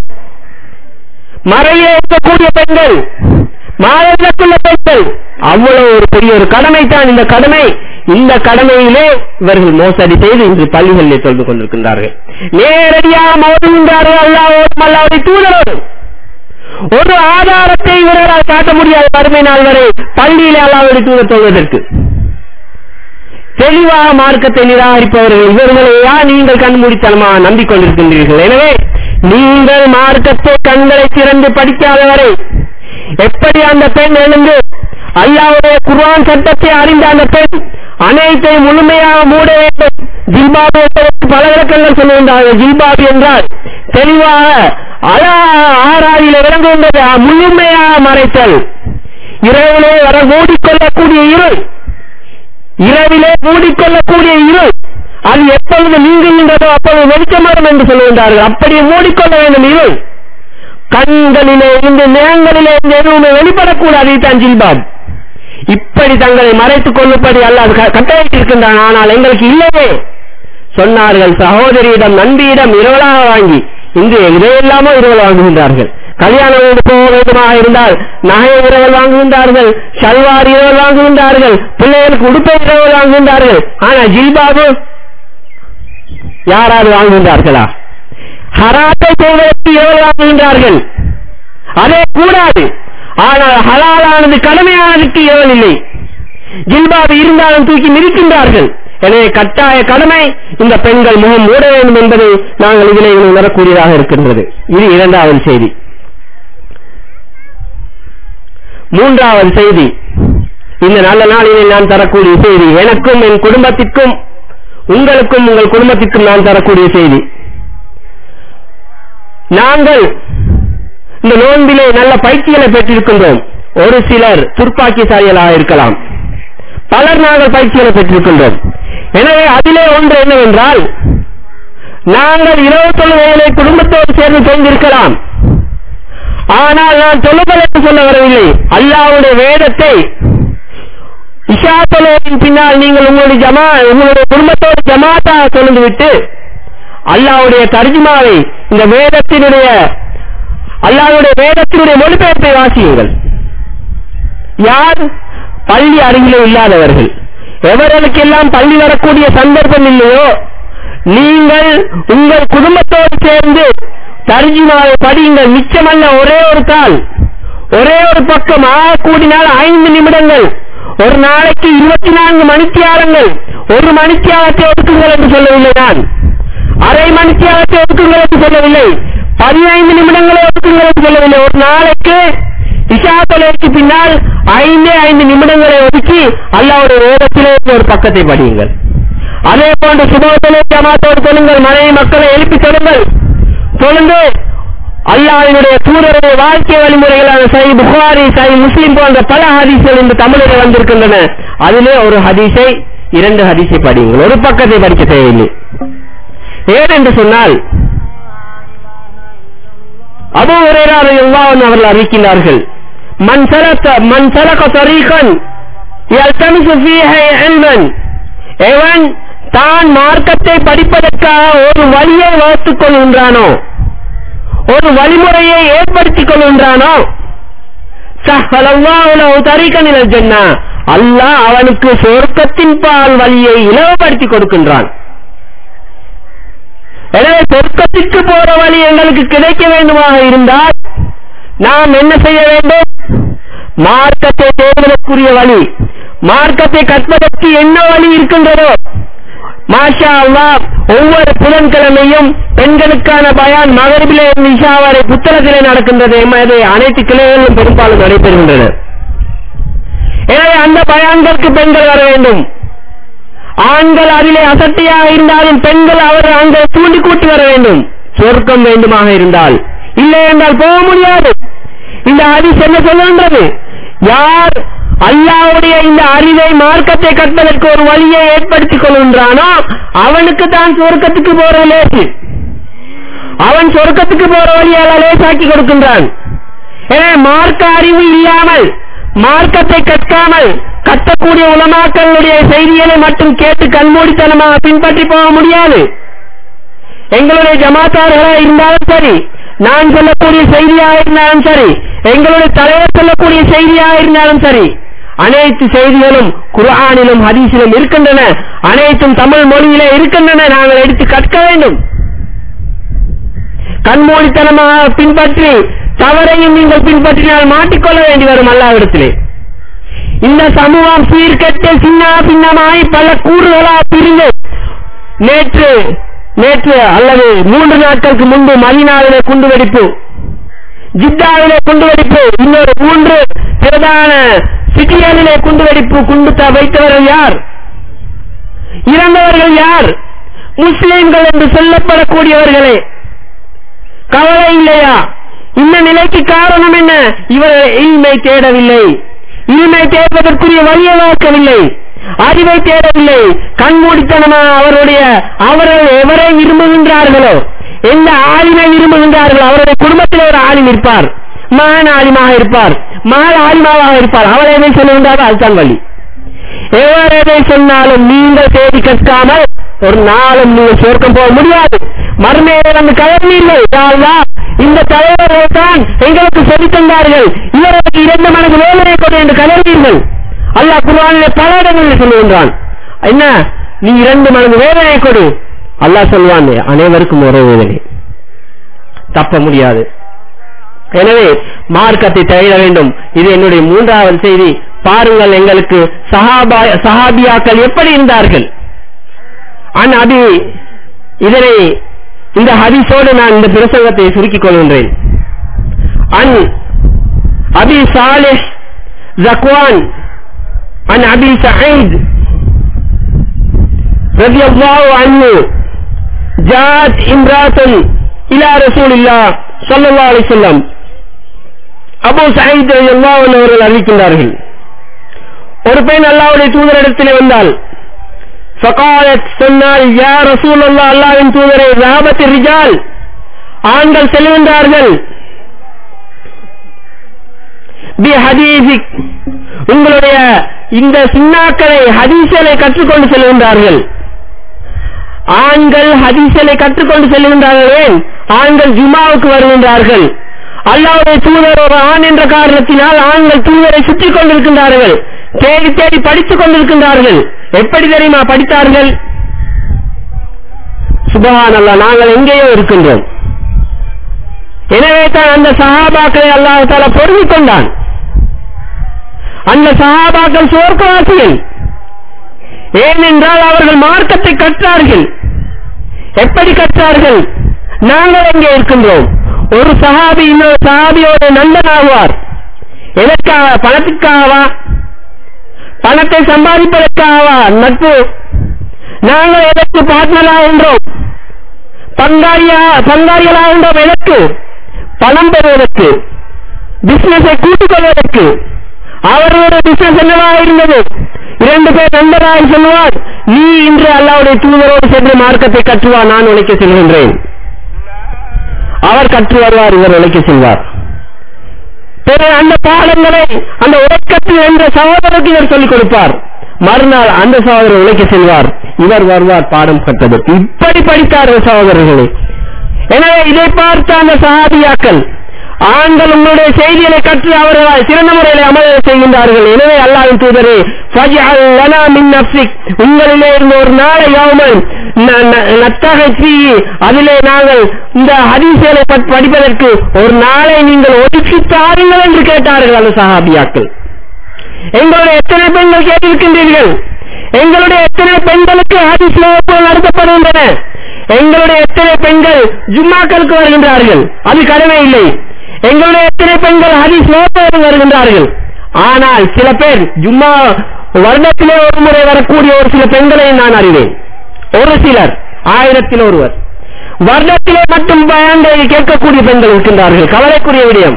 மறையிலே இருக்கக்கூடிய பெண்கள் மாதத்துக்குள்ள பெண்கள் அவ்வளவு ஒரு பெரிய ஒரு கடமை தான் இந்த கடமை இந்த கடமையிலே இவர்கள் மோசடி செய்து இன்று பள்ளிகளிலே தொழுது கொண்டிருக்கின்றார்கள் நேரடியாக மோதுகின்றார்கள் அல்லாவோடும் அல்லாவுடைய தூதரோடும் ஒரு ஆதாரத்தை இவர்களால் காட்ட முடியாது வறுமை நாள் வரை பள்ளியிலே அல்லாவுடைய தூதர் சொல்வதற்கு தெளிவாக மார்க்கத்தை நிராகரிப்பவர்கள் இவர்களையா நீங்கள் கண்மூடித்தனமாக நம்பிக்கொண்டிருக்கின்றீர்கள் எனவே நீங்கள் மார்க்கத்தை கண்களை திறந்து படிக்காதவரை எப்படி அந்த பெண் எழுந்து அல்லாவுடைய குர்ஆன் சட்டத்தை அறிந்த அந்த பெண் அனைத்தை முழுமையாக மூட வேண்டும் ஜில்பாபு பல விளக்கங்கள் சொல்லுகின்றார்கள் ஜில்பாபு என்றால் தெளிவாக அலா ஆறாவில விளங்குகின்றது முழுமையாக மறைத்தல் இரவிலே வர மூடிக்கொள்ளக்கூடிய இருள் இரவிலே மூடிக்கொள்ளக்கூடிய இருள் அது எப்பொழுது நீங்குகின்றதோ அப்பொழுது வெளிச்சமரம் என்று சொல்லுகின்றார்கள் அப்படியே மூடிக்கொள்ள வேண்டும் இருள் கண்களிலே இருந்து நேங்களிலே இருந்து எதுவுமே வெளிப்படக்கூடாது தான் ஜில்பாப் இப்படி தங்களை மறைத்துக் கொள்ளும்படி அல்லாது கட்டளையிட்டிருக்கின்றான் ஆனால் எங்களுக்கு இல்லையே சொன்னார்கள் சகோதரியிடம் நண்பியிடம் இரவலாக வாங்கி இன்று இதையெல்லாமோ இரவல் வாங்குகின்றார்கள் கல்யாண வீடு போக வேண்டுமாக இருந்தால் நகை இரவல் வாங்குகின்றார்கள் சல்வார் இரவல் வாங்குகின்றார்கள் பிள்ளைகளுக்கு உடுப்பை இரவல் வாங்குகின்றார்கள் ஆனா ஜில்பாபு யாராவது வாங்குகின்றார்களா ஹராத்தை செய்வதற்கு இரவல் வாங்குகின்றார்கள் அதே கூடாது ஆனால் ஹலாலானது கடமையானதுக்கு இரவல் இல்லை ஜில்பாபு இருந்தாலும் தூக்கி மிதிக்கின்றார்கள் எனவே கட்டாய கடமை இந்த பெண்கள் முகம் மூட வேண்டும் என்பதை நாங்கள் இதிலே உணரக்கூடியதாக இருக்கின்றது இது இரண்டாவது செய்தி மூன்றாவது செய்தி இந்த நல்ல நாளிலே நான் தரக்கூடிய செய்தி எனக்கும் என் குடும்பத்திற்கும் உங்களுக்கும் உங்கள் குடும்பத்திற்கும் நான் தரக்கூடிய செய்தி நாங்கள் இந்த நோன்பிலே நல்ல பயிற்சிகளை பெற்றிருக்கின்றோம் ஒரு சிலர் துர்ப்பாக்கிசாலிகளாக இருக்கலாம் பலர் நாங்கள் பயிற்சிகளை பெற்றிருக்கின்றோம் எனவே அதிலே ஒன்று என்னவென்றால் நாங்கள் இரவு தொழுகைகளை குடும்பத்தோடு சேர்ந்து தொங்கிருக்கலாம் ஆனால் நான் தொழுதல் என்று சொல்ல வரவில்லை அல்லாவுடைய வேதத்தை இஷா தொழுகையின் பின்னால் நீங்கள் உங்களுடைய ஜமா உங்களுடைய குடும்பத்தோடு ஜமாத்தாக தொழுந்து விட்டு அல்லாவுடைய தர்ஜிமாவை இந்த வேதத்தினுடைய அல்லாவுடைய வேதத்தினுடைய மொழிபெயர்ப்பை வாசியுங்கள் யார் பள்ளி அருகிலே இல்லாதவர்கள் எவர்களுக்கெல்லாம் பள்ளி வரக்கூடிய சந்தர்ப்பம் இல்லையோ நீங்கள் உங்கள் குடும்பத்தோடு சேர்ந்து தர்ஜிமாவை படியுங்கள் மிச்சமல்ல ஒரே ஒரு தாள் ஒரே ஒரு பக்கம் ஆக கூடினால் ஐந்து நிமிடங்கள் ஒரு நாளைக்கு இருபத்தி நான்கு மணித்தியாரங்கள் ஒரு மணித்தியாரத்தை ஒதுக்குங்கள் என்று சொல்லவில்லை நான் அரை மணித்தியாலத்தை ஒதுக்குங்கள் என்று சொல்லவில்லை பதினைந்து நிமிடங்களை ஒதுக்குங்கள் என்று சொல்லவில்லை ஒரு நாளைக்கு இஷா தொலைக்கு பின்னால் ஐந்தே ஐந்து நிமிடங்களை ஒதுக்கி அல்லாவுடைய வேதத்திலே ஒரு பக்கத்தை படியுங்கள் அதே போன்று சுபோதனை ஜமாத்தோடு சொல்லுங்கள் மனைவி மக்களை எழுப்பி சொல்லுங்கள் சொல்லுங்க அல்லாஹ்வினுடைய தூதருடைய வாழ்க்கை வழிமுறைகளான சை புகாரி சை முஸ்லிம் போன்ற பல ஹதீஸ்கள் இந்த தமிழில் வந்திருக்கின்றன அதிலே ஒரு ஹதீஸை இரண்டு ஹதீஸை படியுங்கள் ஒரு பக்கத்தை படிக்க தேவையில்லை ஏன் என்று சொன்னால் அபு உரையாறு எல்லாவன் அவர்கள் அறிவிக்கின்றார்கள் மண் சலக்க மண் சலக்க தரீகன் يلتمس فيه علما எவன் தான் மார்க்கத்தை படிப்பதற்காக ஒரு வழியை வகுத்துக் கொள்கின்றானோ ஒரு வழிமுறையை ஏற்படுத்திக் கொள்கின்றானோ தரிகனில் ஜன்னா அல்லாஹ் அவனுக்கு சொர்க்கத்தின் பால் வழியை இலவப்படுத்தி கொடுக்கின்றான் எனவே சொர்க்கத்திற்கு போற வழி எங்களுக்கு கிடைக்க வேண்டுமாக இருந்தால் நாம் என்ன செய்ய வேண்டும் மார்க்கத்தை தேடுவதற்குரிய வழி மார்க்கத்தை கற்பதற்கு என்ன வழி இருக்கின்றதோ மாஷா அல்லாஹ் ஒவ்வொரு புதன்கிழமையும் பெண்களுக்கான பயான் மகரிபிலே இருந்து இஷா வரை புத்தகத்திலே நடக்கின்றது எமது அனைத்து கிளைகளிலும் பெரும்பாலும் நடைபெறுகின்றன எனவே அந்த பயான்களுக்கு பெண்கள் வர வேண்டும் ஆண்கள் அதிலே அசட்டியாக இருந்தாலும் பெண்கள் அவர் அங்கே தூண்டி கூட்டி வர வேண்டும் சொர்க்கம் வேண்டுமாக இருந்தால் இல்லை என்றால் போக முடியாது இந்த ஹதீஸ் என்ன சொல்லுகின்றது யார் அல்லாவுடைய இந்த அறிவை மார்க்கத்தை கற்பதற்கு ஒரு வழியை ஏற்படுத்திக் கொள்கின்றானோ அவனுக்கு தான் சொர்க்கத்துக்கு போற லேசு அவன் சொர்க்கத்துக்கு போற வழியால லேசாக்கி கொடுக்கின்றான் எனவே மார்க்க அறிவு இல்லாமல் மார்க்கத்தை கற்காமல் கட்டக்கூடிய உலமாக்களுடைய செய்திகளை மட்டும் கேட்டு கண்மூடித்தனமாக பின்பற்றி போக முடியாது எங்களுடைய ஜமாத்தார்களாக இருந்தாலும் சரி நான் சொல்லக்கூடிய செய்தியாக இருந்தாலும் சரி எங்களுடைய தலைவர் சொல்லக்கூடிய செய்தியாக இருந்தாலும் சரி அனைத்து செய்திகளும் குர்ஆனிலும் ஹதீஸிலும் இருக்கின்றன அனைத்தும் தமிழ் மொழியிலே இருக்கின்றன நாங்கள் எடுத்து கற்க வேண்டும் கண்மூடித்தனமாக பின்பற்றி தவறையும் நீங்கள் பின்பற்றினால் மாட்டிக்கொள்ள வேண்டி வரும் அல்லாவிடத்திலே இந்த சமூகம் சீர்கெட்டு சின்ன பின்னமாய் பல கூறுகளாக பிரிந்து நேற்று நேற்று அல்லது மூன்று நாட்களுக்கு முன்பு மதினாவிலே குண்டுவெடிப்பு ஜித்தாவிலே குண்டுவெடிப்பு இன்னொரு மூன்று பிரதான சிட்டிகளிலே குண்டுவெடிப்பு குண்டு த- வைத்தவர்கள் யார் இறந்தவர்கள் யார் முஸ்லிம்கள் என்று சொல்லப்படக்கூடியவர்களே கவலை இல்லையா இந்த நிலைக்கு காரணம் என்ன இவர்கள் இல்மை தேடவில்லை இல்மை தேடுவதற்குரிய வழியை வளர்க்கவில்லை அறிவை தேடவில்லை கண்மூடித்தனமாக அவருடைய அவர்கள் எவரை விரும்புகின்றார்களோ எந்த ஆலிமை விரும்புகின்றார்களோ அவருடைய குடும்பத்தில் ஒரு ஆலிம் இருப்பார் மகன் ஆலிமாக இருப்பார் மகள் ஆலிமாவாக இருப்பார் அவர் எதை சொல்லுகின்றாரோ அதுதான் வழி எவர் எதை சொன்னாலும் நீங்கள் தேடி கற்காமல் ஒரு நாளும் நீங்கள் சொர்க்கம் போக முடியாது மறுமையை வந்து கவர்னீர்கள் யா அல்லாஹ், இந்த தலைவர்கள் தான் எங்களுக்கு சொல்லித் தந்தார்கள் இவர்களுக்கு இரண்டு மடங்கு வேதனை கொடு என்று கதறினீர்கள் அல்லாஹ் குர்ஆனிலே பல இடங்களில் சொல்லுகின்றான் என்ன நீ இரண்டு மடங்கு வேதனை கொடு அல்லாஹ் சொல்வான் அனைவருக்கும் ஒரே வேதனை தப்ப முடியாது எனவே மார்க்கத்தை தவிர வேண்டும் இது என்னுடைய மூன்றாவது செய்தி பாருங்கள் எங்களுக்கு சஹாபா சஹாபியாக்கள் எப்படி இருந்தார்கள் அன் அபி இதனை இந்த ஹதீஸோடு நான் இந்த பிரசங்கத்தை சுருக்கிக் கொள்கின்றேன் அன் அபி சாலிஹ் ஜக்வான் அன் அபி சயீத் رضي الله عنه جاءت امرأة إلى رسول الله صلى الله عليه وسلم அபு சயீத் ரலியல்லாஹு அன்ஹு அவர்கள் அறிவிக்கின்றார்கள் ஒரு பெண் அல்லாஹ்வுடைய தூதரிடத்திலே வந்தால் ஃபகாலத் சொன்னால் யா ரசூல் அல்லாஹ் அல்லாஹ்வின் தூதரை ராபத் ரிஜால் ஆண்கள் செல்கின்றார்கள் பி ஹதீசிக் உங்களுடைய இந்த சின்னாக்களை ஹதீஸ்களை கற்றுக்கொண்டு செல்கின்றார்கள் ஆண்கள் ஹதீஸ்களை கற்றுக்கொண்டு செல்கின்றார்கள் ஏன் ஆண்கள் ஜுமாவுக்கு வருகின்றார்கள் அல்லாவுடைய தூதர் ஒரு ஆண் என்ற காரணத்தினால் ஆண்கள் தூதரை சுற்றிக் கொண்டிருக்கின்றார்கள் தேடி தேடி படித்துக் கொண்டிருக்கின்றார்கள் எப்படி தெரியுமா படித்தார்கள் சுபஹான் அல்லா நாங்கள் எங்கேயோ இருக்கின்றோம் எனவே தான் அந்த சஹாபாக்களை அல்லாஹ் தாலா பொருந்திக் கொண்டான் அந்த சஹாபாக்கள் சுவர்க்கவாசிகள் ஏனென்றால் அவர்கள் மார்க்கத்தை கற்றார்கள் எப்படி கற்றார்கள் நாங்கள் எங்கே இருக்கின்றோம் ஒரு சஹாபி இன்னொரு சஹாபியோட நண்பனாகுவார் எதற்காக பணத்துக்காகவா பணத்தை சம்பாதிப்பதற்காகவா நட்பு நாங்கள் எதற்கு பார்ட்னராகின்றோம் பங்காளியா பங்காளிகளாகின்றோம் எதற்கு பணம் பெறுவதற்கு பிசினஸை கூட்டிக் கொள்வதற்கு அவர்களுடைய பிசினஸ் என்னவாக இருந்தது இரண்டு பேர் நண்பராக சொல்லுவார் நீ இன்று அல்லாவுடைய தூதரோடு சென்று மார்க்கத்தை கற்றுவா நான் உழைக்க செல்கின்றேன் அவர் கற்று வருவார் இவர் உழைக்க செல்வார் பிறகு அந்த பாடங்களை அந்த உழைக்கத்தில் என்ற சகோதரருக்கு இவர் சொல்லிக் கொடுப்பார் மறுநாள் அந்த சகோதரர் உழைக்க செல்வார் இவர் வருவார் பாடம் கற்றது இப்படி படித்தார்கள் சகோதரர்களே எனவே இதை பார்த்த அந்த சஹாபியாக்கள் ஆண்கள் உங்களுடைய செய்திகளை கற்று அவர்களால் சிறந்த முறையில் அமல செய்கின்றார்கள் எனவே அல்லாவின் தூதரே ஃபஜ்அல் லனா மின் நஃப்ஸிக் உங்களிலே இருந்து ஒரு நாளை யௌமன் ந- ந- நத்தகஃபி அதிலே நாங்கள் இந்த ஹதீஸ்களை பட்- படிப்பதற்கு ஒரு நாளை நீங்கள் ஒதுக்கி தாருங்கள் என்று கேட்டார்கள் அந்த சஹாபியாக்கள் எங்களுடைய எத்தனை பெண்கள் கேட்டிருக்கின்றீர்கள் எங்களுடைய எத்தனை பெண்களுக்கு ஹதீஸ் வகுப்புகள் நடத்தப்படுகின்றன எங்களுடைய எத்தனை பெண்கள் ஜும்மாக்களுக்கு வருகின்றார்கள் அது கடமை இல்லை எங்களுடைய எத்தனை பெண்கள் ஹதீஸ் வகுப்புகளுக்கு வருகின்றார்கள் ஆனால் சில பேர் ஜும்மா வருடத்திலே ஒரு முறை வரக்கூடிய ஒரு சில பெண்களை நான் அறிவேன் ஒரு சிலர் ஆயிரத்தில் ஒருவர் வருடத்திலே மட்டும் பயன்களை கேட்கக்கூடிய பெண்கள் இருக்கின்றார்கள் கவலைக்குரிய விடயம்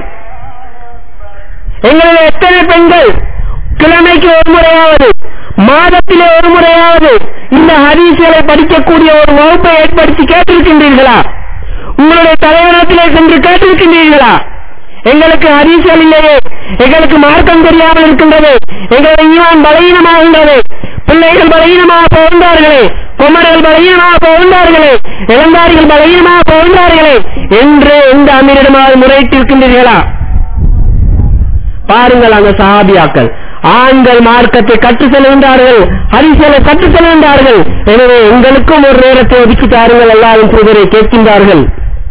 எங்களுடைய எத்தனை பெண்கள் கிழமைக்கு ஒரு முறையாவது மாதத்திலே ஒரு முறையாவது இந்த ஹதீஸ்களை படிக்கக்கூடிய ஒரு வகுப்பை ஏற்படுத்தி கேட்டிருக்கின்றீர்களா உங்களுடைய தலைவரத்திலே சென்று கேட்டிருக்கின்றீர்களா எங்களுக்கு ஹதீஸ்கள் இல்லையே எங்களுக்கு மார்க்கம் தெரியாமல் இருக்கின்றது எங்களுடைய ஈவான் பலகீனமாகின்றது பிள்ளைகள் பலகீனமாக போகின்றார்களே குமரர்கள் பலகீனமாக போகின்றார்களே இளந்தாரிகள் பலகீனமாக போகின்றார்களே என்று எந்த அமீரிடமாக முறையிட்டிருக்கின்றீர்களா பாருங்கள் அந்த சஹாபியாக்கள் ஆண்கள் மார்க்கத்தை கற்று செல்கின்றார்கள் ஹரிசலை கற்று செல்கின்றார்கள் எனவே எங்களுக்கும் ஒரு நேரத்தை ஒதுக்கி தாருங்கள் எல்லாரும் தூதரை கேட்கின்றார்கள்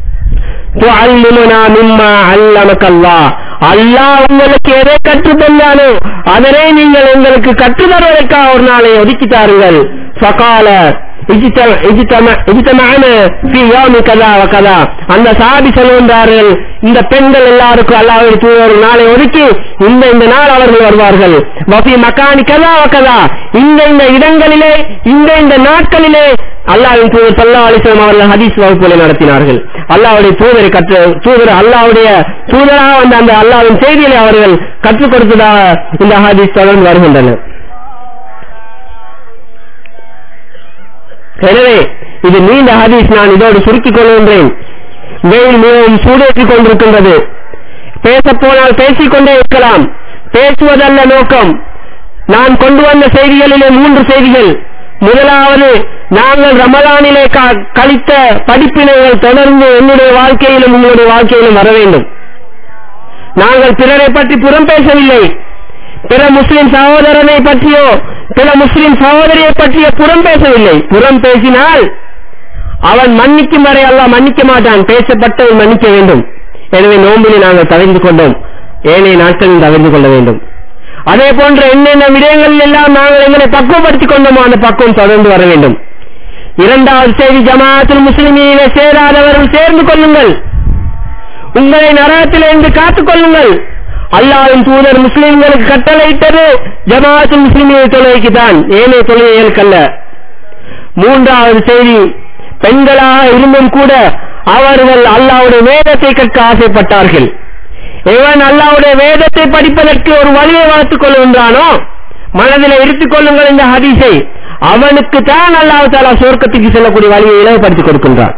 துஅல்லிமுனா மிம்மா அல்லமக அல்லாஹ் அல்லாஹ் உங்களுக்கு எதை கற்றுத் தந்தானோ அதனை நீங்கள் எங்களுக்கு கற்றுத் தருவதற்காக ஒரு நாளை ஒதுக்கி தாருங்கள் ஃபகால இஜ்தம இஜ்தம இஜ்தமஅன ஃபீ யௌமி கதா வ கதா அந்த சாபி சொல்கின்றார்கள் இந்த பெண்கள் எல்லாருக்கும் அல்லாஹ்வுடைய தூதர் ஒரு நாளை ஒதுக்கி இந்த இந்த நாள் அவர்கள் வருவார்கள் வஃபி மகானி கதா வ கதா இந்த இந்த இடங்களிலே இந்த இந்த நாட்களிலே அல்லாஹ்வின் தூதர் ஸல்லல்லாஹு அலைஹி வஸல்லம் அவர்கள் ஹதீஸ் வகுப்புகளை நடத்தினார்கள் அல்லாஹ்வுடைய தூதரை கற்று தூதர் அல்லாஹ்வுடைய தூதராக வந்த அந்த அல்லாஹ்வின் செய்திகளை அவர்கள் கற்றுக் கொடுத்ததாக இந்த ஹதீஸ் தொடர்ந்து வருகின்றன எனவே இது நீண்ட ஹதீஸ் நான் இதோடு சுருக்கிக் கொள்கின்றேன் வெயில் மிகவும் சூடேற்றிக் கொண்டிருக்கின்றது பேசப் போனால் பேசிக்கொண்டே இருக்கலாம் பேசுவதல்ல நோக்கம் நான் கொண்டு வந்த செய்திகளிலே மூன்று செய்திகள் முதலாவது நாங்கள் ரமலானிலே க- கழித்த படிப்பினைகள் தொடர்ந்து என்னுடைய வாழ்க்கையிலும் உங்களுடைய வாழ்க்கையிலும் வர வேண்டும் நாங்கள் பிறரை பற்றி புறம் பேசவில்லை பிற முஸ்லிம் சகோதரனை பற்றியோ பிற முஸ்லிம் சகோதரியை பற்றியோ புறம் பேசவில்லை புறம் பேசினால் அவன் மன்னிக்கும் வரை அல்லாஹ் மன்னிக்க மாட்டான் பேசப்பட்டவன் மன்னிக்க வேண்டும் எனவே நோம்பினை நாங்கள் தவிர்ந்து கொண்டோம் ஏனைய நாட்களில் தவிர்த்து கொள்ள வேண்டும் அதே போன்ற என்னென்ன விடயங்களில் எல்லாம் நாங்கள் எங்களை பக்குவப்படுத்திக் கொண்டோமோ அந்த பக்குவம் தொடர்ந்து வர வேண்டும் இரண்டாவது செய்தி ஜமாஅத்துல் முஸ்லிமீனிலே சேராதவர்கள் சேர்ந்து கொள்ளுங்கள் உங்களை நரகத்திலிருந்து காத்துக் கொள்ளுங்கள் அல்லாவின் தூதர் முஸ்லிம்களுக்கு கட்டளையிட்டது ஜமாஅத்துல் முஸ்லிமிய தொழுகைக்கு தான் ஏனைய தொழுகைகளுக்கல்ல மூன்றாவது செய்தி பெண்களாக இருந்தும் கூட அவர்கள் அல்லாவுடைய வேதத்தை கற்க ஆசைப்பட்டார்கள் இவன் அல்லாவுடைய வேதத்தை படிப்பதற்கு ஒரு வழியை வளர்த்துக் கொள்கின்றானோ மனதில் இருத்திக் கொள்ளுங்கள் இந்த ஹதீஸை அவனுக்கு தான் அல்லாஹ் தாலா சொர்க்கத்துக்கு செல்லக்கூடிய வழியை இலவுபடுத்திக் கொடுக்கின்றான்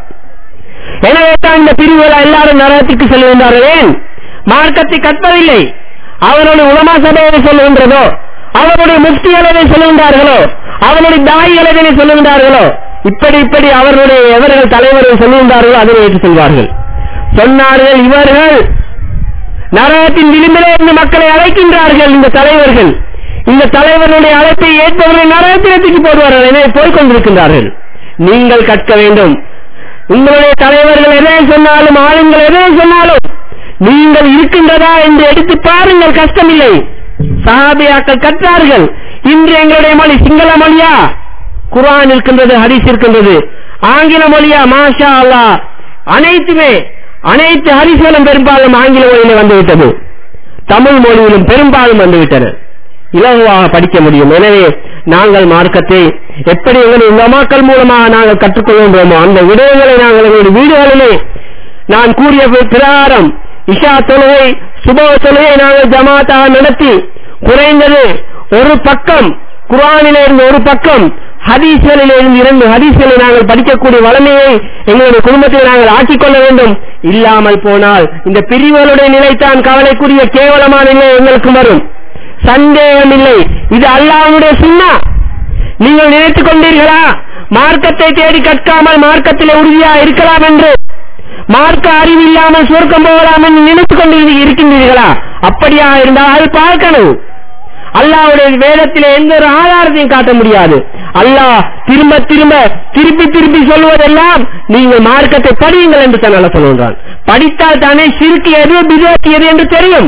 எனவே தான் இந்த பிரிவுகள் எல்லாரும் நரகத்திற்கு செல்கின்றார்கள் ஏன் மார்க்கத்தை கற்பதில்லை அவனுடைய உலமா சபையை சொல்லுகின்றதோ அவனுடைய முஃப்திகள் எதை சொல்லுகின்றார்களோ அவனுடைய தாய்கள் எதனை சொல்லுகின்றார்களோ இப்படி இப்படி அவர்களுடைய எவர்கள் தலைவர்கள் சொல்லுகின்றார்களோ அதனை ஏற்றுச் செல்வார்கள் சொன்னார்கள் இவர்கள் நரகத்தின் விளிம்பிலே இருந்து மக்களை அழைக்கின்றார்கள் இந்த தலைவர்கள் இந்த தலைவர்களுடைய அழைப்பை ஏற்பவர்களை நரகத்திலே தூக்கி போடுவார்கள் எனவே போய்கொண்டிருக்கின்றார்கள் நீங்கள் கற்க வேண்டும் உங்களுடைய தலைவர்கள் எதை சொன்னாலும் ஆளுங்கள் எதை சொன்னாலும் நீங்கள் இருக்கின்றதா என்று எடுத்து பாருங்கள் கஷ்டமில்லை சஹாபியாக்கள் கற்றார்கள் இன்று எங்களுடைய மொழி சிங்கள மொழியா குர்ஆன் இருக்கின்றது ஹதீஸ் இருக்கின்றது ஆங்கில மொழியா மாஷா அல்லாஹ் அனைத்துமே அனைத்து ஹதீஸ்களும் பெரும்பாலும் ஆங்கில மொழியில வந்துவிட்டது தமிழ் மொழியிலும் பெரும்பாலும் வந்துவிட்டன இலகுவாக படிக்க முடியும் எனவே நாங்கள் மார்க்கத்தை எப்படி எங்களுடைய உலமாக்கள் மூலமாக நாங்கள் கற்றுக்கொள்கின்றோமோ அந்த விடயங்களை நாங்கள் எங்களுடைய வீடுகளிலே நான் கூறிய பிரகாரம் இஷா தொழுகை சுப தொழுகை நாங்கள் ஜமாத்தாக நடத்தி குறைந்தது ஒரு பக்கம் குர்ஆனிலே இருந்து ஒரு பக்கம் ஹதீஸ்களிலே இருந்து இரண்டு ஹதீஸ்களை நாங்கள் படிக்கக்கூடிய வளமையை எங்களுடைய குடும்பத்தில் நாங்கள் ஆக்கிக் கொள்ள வேண்டும் இல்லாமல் போனால் இந்த பிரிவுகளுடைய நிலைத்தான் கவலைக்குரிய கேவலமான நிலை எங்களுக்கு வரும் சந்தேகம் இல்லை இது அல்லாஹ்வுடைய சுன்னா நீங்கள் நினைத்துக் கொண்டீர்களா மார்க்கத்தை தேடி கற்காமல் மார்க்கத்திலே உறுதியா இருக்கலாம் என்று மார்க்க அறிவு இல்லாமல் சுருக்கம் போகலாம் என்று நினைத்துக் கொண்டு இருக்கின்றீர்களா அப்படியா இருந்தால் அது பார்க்கணும் அல்லாவுடைய வேதத்திலே எந்த ஒரு ஆதாரத்தையும் காட்ட முடியாது அல்லாஹ் திரும்ப திரும்ப திருப்பி திருப்பி சொல்வதெல்லாம் நீங்கள் மார்க்கத்தை படியுங்கள் என்று தான் அல்ல சொல்கின்றான் படித்தால் தானே சிறுக்கு எது பிதற்கு எது என்று தெரியும்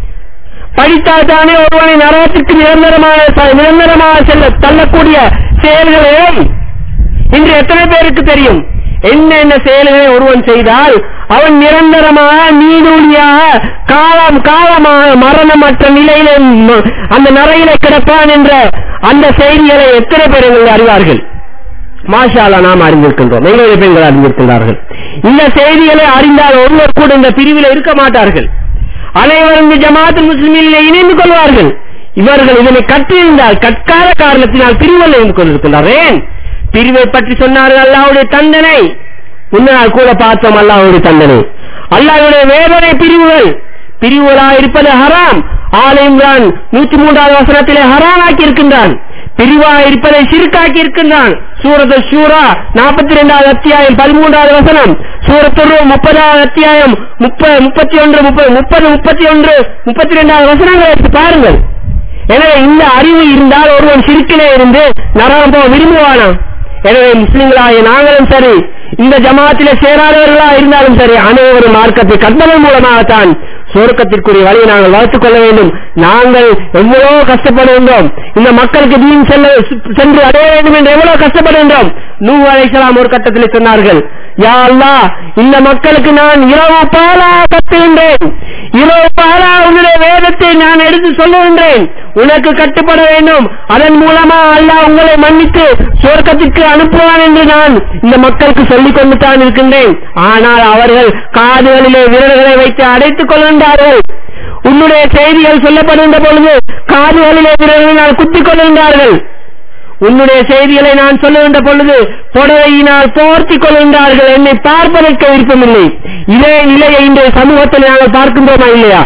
படித்தால் தானே ஒருவனை நரகத்திற்கு நிரந்தரமாக நிரந்தரமாக செல்ல தள்ளக்கூடிய செயல்களை இன்று எத்தனை பேருக்கு தெரியும் என்னென்ன செயல்களை ஒருவன் செய்தால் அவன் நிரந்தரமாக நீடூழியாக காலம் காலமாக மரணமற்ற நிலையில ம- அந்த நரையில கிடப்பான் என்ற அந்த செய்திகளை எத்தனை பேர் எங்கள் அறிவார்கள் மாஷாலா நாம் அறிந்திருக்கின்றோம் எங்களுடைய பெண்கள் அறிந்திருக்கின்றார்கள் இந்த செய்திகளை அறிந்தால் ஒருவர் கூட இந்த பிரிவில் இருக்க மாட்டார்கள் அனைவரும் இந்த ஜமாத் முஸ்லிமில் இணைந்து கொள்வார்கள் இவர்கள் இதனை கற்றிருந்தால் கற்காத காரணத்தினால் பிரிவில் இணைந்து கொண்டிருக்கின்றார் ஏன் பிரிவை பற்றி சொன்னார்கள் அல்லாவுடைய தண்டனை முன்னால் கூட பார்த்தோம் அல்லாவுடைய தண்டனை அல்லாவுடைய வேதனை பிரிவுகள் பிரிவுகளா இருப்பது ஹராம் ஆல் இம்ரான் நூற்றி மூன்றாவது வசனத்திலே ஹராம் ஆக்கி இருக்கின்றான் பிரிவா இருப்பதை சிறுக்காக்கி இருக்கின்றான் சூரத்து ஷூரா நாற்பத்தி இரண்டாவது அத்தியாயம் பதிமூன்றாவது வசனம் சூரத்து முப்பதாவது அத்தியாயம் முப்பது முப்பத்தி ஒன்று முப்பது முப்பது முப்பத்தி ஒன்று முப்பத்தி இரண்டாவது வசனங்களை எடுத்து பாருங்கள் எனவே இந்த அறிவு இருந்தால் ஒருவன் சிறுக்கிலே இருந்து நரகம் போக விரும்புவானா எனவே முஸ்லிம்களாகிய நாங்களும் சரி இந்த ஜமாத்திலே சேராதவர்களா இருந்தாலும் சரி அனைவரும் மார்க்கத்தை கற்பதன் மூலமாகத்தான் சுவர்க்கத்திற்குரிய வழியை நாங்கள் வளர்த்துக் கொள்ள வேண்டும் நாங்கள் எவ்வளவு கஷ்டப்படுகின்றோம் இந்த மக்களுக்கு தீன் செல்ல சென்று அடைய வேண்டும் என்று எவ்வளவு கஷ்டப்படுகின்றோம் நூ அலைசலாம் ஒரு கட்டத்தில் சொன்னார்கள் யா அல்லாஹ் இந்த மக்களுக்கு நான் இரவு பாலா கட்டுகின்றேன் இரவு பாலா உன்னுடைய வேதத்தை நான் எடுத்து சொல்லுகின்றேன் உனக்கு கட்டுப்பட வேண்டும் அதன் மூலமா அல்லாஹ் உங்களை மன்னித்து சுவர்க்கத்திற்கு அனுப்புவான் என்று நான் இந்த மக்களுக்கு சொல்லிக் கொண்டு தான் இருக்கின்றேன் ஆனால் அவர்கள் காதுகளிலே விரல்களை வைத்து அடைத்துக் கொள்கின்றார்கள் உன்னுடைய செய்திகள் சொல்லப்படுகின்ற பொழுது காதுகளிலே விரல்களினால் குத்திக் கொள்கின்றார்கள் உன்னுடைய செய்திகளை நான் சொல்லுகின்ற பொழுது புடவையினால் போர்த்திக் கொள்கின்றார்கள் என்னை பார்ப்பதற்கு விருப்பமில்லை இதே நிலையை இன்றைய சமூகத்தில் நாங்கள் பார்க்கின்றோமா இல்லையா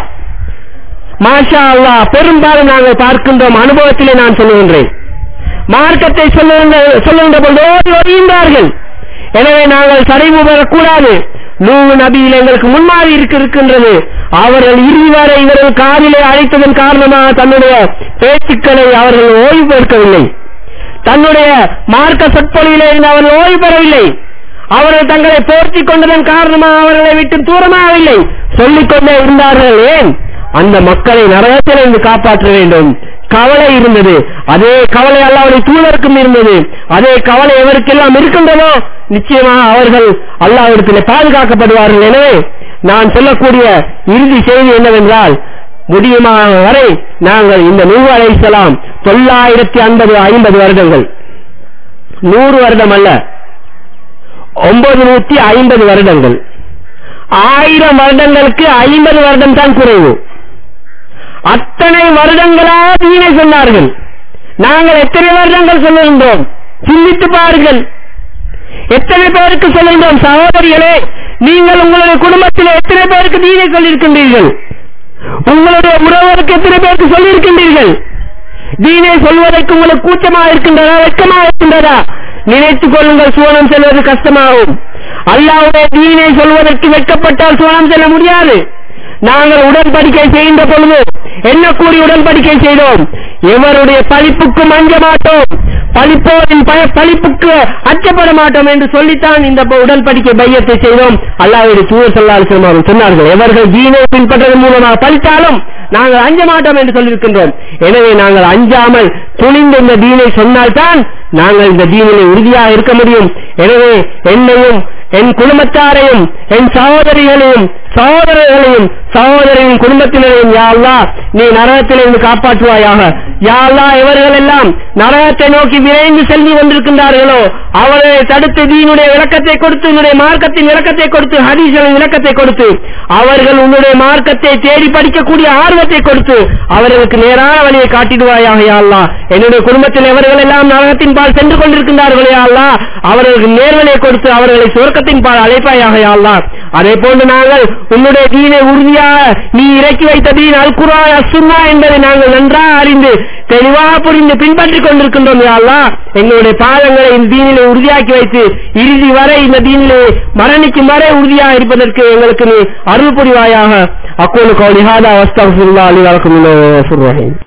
மாஷா அல்லாஹ் பெரும்பாலும் நாங்கள் பார்க்கின்றோம் அனுபவத்திலே நான் சொல்லுகின்றேன் மார்க்கத்தை சொல்லுகின்ற சொல்லுகின்ற பொழுது ஓடி வருகின்றார்கள் எனவே நாங்கள் சரிவு பெறக்கூடாது நூறு நபியில் எங்களுக்கு முன்மாறி இருக்க இருக்கின்றது அவர்கள் இறுதி வரை இவர்கள் காதிலே அழைத்ததன் காரணமாக தன்னுடைய பேச்சுக்களை அவர்கள் ஓய்வு எடுக்கவில்லை தன்னுடைய மார்க்க சொற்பொழியிலே இருந்து அவர்கள் ஓய்வு பெறவில்லை அவர்கள் தங்களை போர்த்திக் கொண்டதன் காரணமாக அவர்களை விட்டு தூரமாகவில்லை சொல்லிக் கொண்டே இருந்தார்கள் ஏன் அந்த மக்களை நரகத்திலிருந்து காப்பாற்ற வேண்டும் கவலை இருந்தது அதே கவலை அல்லாவுடைய தூதருக்கும் இருந்தது அதே கவலை எவருக்கெல்லாம் இருக்கின்றதோ நிச்சயமாக அவர்கள் அல்லாவிடத்தில் பாதுகாக்கப்படுவார்கள் எனவே நான் சொல்லக்கூடிய இறுதி செய்தி என்னவென்றால் முடியுமான வரை நாங்கள் இந்த நூறு அலைசலாம் தொள்ளாயிரத்தி ஐம்பது ஐம்பது வருடங்கள் நூறு வருடம் அல்ல ஒன்பது நூத்தி ஐம்பது வருடங்கள் ஆயிரம் வருடங்களுக்கு ஐம்பது வருடம் தான் குறைவு அத்தனை வருடங்களாக தீனை சொன்னார்கள் நாங்கள் எத்தனை வருடங்கள் சொல்லுகின்றோம் சிந்தித்து பாருங்கள் எத்தனை பேருக்கு சொல்லுகின்றோம் சகோதரிகளே நீங்கள் உங்களுடைய குடும்பத்தில் எத்தனை பேருக்கு தீனை சொல்லியிருக்கின்றீர்கள் உங்களுடைய உறவருக்கு எத்தனை பேருக்கு சொல்லியிருக்கின்றீர்கள் தீனை சொல்வதற்கு உங்களுக்கு கூச்சமாக இருக்கின்றதா வெட்கமாக இருக்கின்றதா நினைத்துக் கொள்ளுங்கள் சுவனம் செல்வது கஷ்டமாகும் அல்லாவுடைய தீனை சொல்வதற்கு வெட்கப்பட்டால் சுவனம் செல்ல முடியாது நாங்கள் உடன்படிக்கை செய்கின்ற பொழுது என்ன கூறி உடன்படிக்கை செய்தோம் எவருடைய பழிப்புக்கும் அஞ்ச மாட்டோம் பழிப்போரின் பய- பழிப்புக்கு அச்சப்பட மாட்டோம் என்று சொல்லித்தான் இந்த ப- உடன்படிக்கை பையத்தை செய்தோம் அல்லாவுடைய தூர் சொல்லால் சொன்னார்கள் எவர்கள் தீனை பின்பற்றதன் மூலமாக பழித்தாலும் நாங்கள் அஞ்ச மாட்டோம் என்று சொல்லியிருக்கின்றோம் எனவே நாங்கள் அஞ்சாமல் துணிந்து இந்த தீனை சொன்னால்தான் நாங்கள் இந்த தீனிலே உறுதியாக இருக்க முடியும் எனவே என்னையும் என் குடும்பத்தாரையும் என் சகோதரிகளையும் சகோதரர்களையும் சகோதரின் குடும்பத்தினரையும் யா அல்லாஹ் நீ நரகத்திலிருந்து காப்பாற்றுவாயாக யா அல்லாஹ் இவர்கள் எல்லாம் நரகத்தை நோக்கி விரைந்து செல்வி கொண்டிருக்கின்றார்களோ அவர்களை தடுத்து தீனுடைய விளக்கத்தை கொடுத்து உன்னுடைய மார்க்கத்தின் விளக்கத்தை கொடுத்து ஹதீஸ்களின் விளக்கத்தை கொடுத்து அவர்கள் உன்னுடைய மார்க்கத்தை தேடி படிக்கக்கூடிய ஆர்வத்தை கொடுத்து அவர்களுக்கு நேரான வழியை காட்டிடுவாயாக யா அல்லாஹ் என்னுடைய குடும்பத்தில் எவர்கள் எல்லாம் நரகத்தின் பால் சென்று கொண்டிருக்கின்றார்களே யா அல்லாஹ் அவர்களுக்கு நேர்வழியை கொடுத்து அவர்களை சுவர்க்கத்தின் பால் அழைப்பாயாக யா அல்லாஹ் அதே போன்று நாங்கள் உன்னுடைய தீனை உறுதியாக நீ இறக்கி வைத்த தீன் அல் குர்ஆன் அசுன்னா என்பதை நாங்கள் நன்றாக அறிந்து தெளிவாக புரிந்து பின்பற்றிக் கொண்டிருக்கின்றோம் யா அல்லாஹ் எங்களுடைய பாதங்களை இந்த தீனிலே உறுதியாக்கி வைத்து இறுதி வரை இந்த தீனிலே மரணிக்கும் வரை உறுதியாக இருப்பதற்கு எங்களுக்கு நீ அருள் புரிவாயாக அக்கோலு கௌலி ஹாதா வஸ்தகுல்லாஹி வலக்கும் ரஹீம்